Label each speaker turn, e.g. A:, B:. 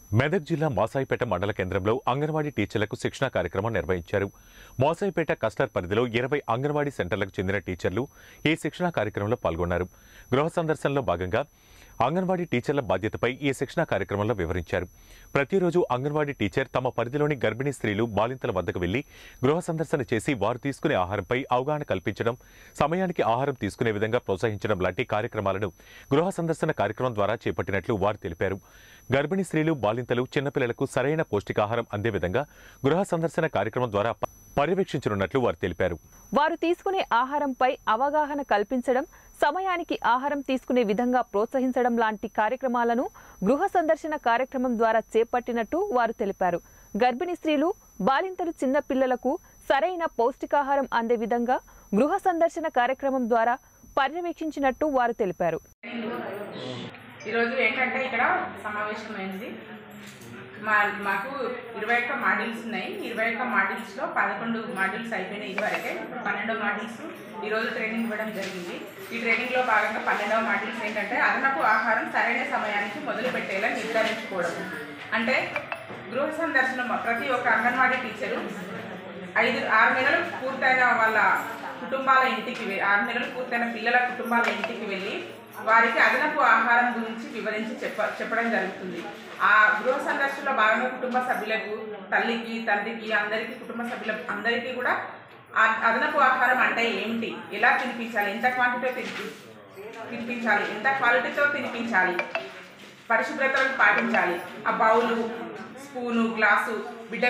A: మెదక్ జిల్లా మాసాయిపేట మండల కేంద్రంలో అంగన్వాడీ టీచర్లకు శిక్షణా కార్యక్రమం నిర్వహించారు మాసాయిపేట కస్టర్ పరిధిలో ఇరవై అంగన్వాడీ సెంటర్లకు చెందిన టీచర్లు ఈ శిక్షణా కార్యక్రమంలో పాల్గొన్నారు గృహ సందర్శనలో భాగంగా అంగన్వాడీ టీచర్ల బాధ్యతపై ఈ శిక్షణా కార్యక్రమంలో వివరించారు ప్రతిరోజు అంగన్వాడీ టీచర్ తమ పరిధిలోని గర్భిణీ స్త్రీలు బాలింతల వద్దకు వెళ్లి గృహ సందర్శన చేసి వారు తీసుకునే ఆహారంపై అవగాహన కల్పించడం సమయానికి ఆహారం తీసుకునే విధంగా ప్రోత్సహించడం లాంటి కార్యక్రమాలను గృహ సందర్శన కార్యక్రమం ద్వారా చేపట్టినట్లు వారు తెలిపారు గర్భిణీ స్త్రీలు బాలింతలు చిన్నపిల్లలకు సరైన పౌష్టికాహారం అందే విధంగా గృహ సందర్శన కార్యక్రమం ద్వారా ప- పర్యవేక్షించనున్నట్లు వారు తెలిపారు
B: వారు తీసుకునే ఆహారంపై అవగాహన కల్పించడం సమయానికి ఆహారం తీసుకునే విధంగా ప్రోత్సహించడం లాంటి కార్యక్రమాలను గృహ సందర్శన కార్యక్రమం ద్వారా చేపట్టినట్టు వారు తెలిపారు గర్భిణీ స్త్రీలు బాలింతలు చిన్న పిల్లలకు సరైన పౌష్టికాహారం అందే విధంగా గృహ సందర్శన కార్యక్రమం ద్వారా పర్యవేక్షించినట్టు వారు తెలిపారు
C: ఈరోజు ఏంటంటే ఇక్కడ సమావేశమైంది మా మాకు ఇరవై ఒక్క మాడ్యూల్స్ ఉన్నాయి ఇరవై ఒక్క మాడ్యూల్స్లో పదకొండు మాడ్యూల్స్ అయిపోయినాయి ఇదివరకే ఇప్పుడు పన్నెండో మాడ్యూల్స్ ఈరోజు ట్రైనింగ్ ఇవ్వడం జరిగింది ఈ ట్రైనింగ్లో భాగంగా పన్నెండవ మాడ్యూల్స్ ఏంటంటే అదనపు ఆహారం సరైన సమయానికి మొదలు పెట్టేలా నిర్ధారించుకోవడం అంటే గృహ సందర్శనం ప్రతి ఒక్క అంగన్వాడీ టీచరు ఐదు ఆరు నెలలు పూర్తయిన వాళ్ళ కుటుంబాల ఇంటికి వె- ఆరు నెలలు పూర్తయిన పిల్లల కుటుంబాల ఇంటికి వెళ్ళి వారికి అదనపు ఆహారం గురించి వివరించి చెప్ప చెప్పడం జరుగుతుంది ఆ గృహ సందర్శనలో భాగంగా కుటుంబ సభ్యులకు తల్లికి తండ్రికి అందరికీ కుటుంబ సభ్యుల అందరికీ కూడా ఆ అదనపు ఆహారం అంటే ఏమిటి ఎలా తినిపించాలి ఎంత క్వాంటిటీతో తినిపి తినిపించాలి ఎంత క్వాలిటీతో తినిపించాలి పరిశుభ్రతను పాటించాలి ఆ బౌలు స్పూను గ్లాసు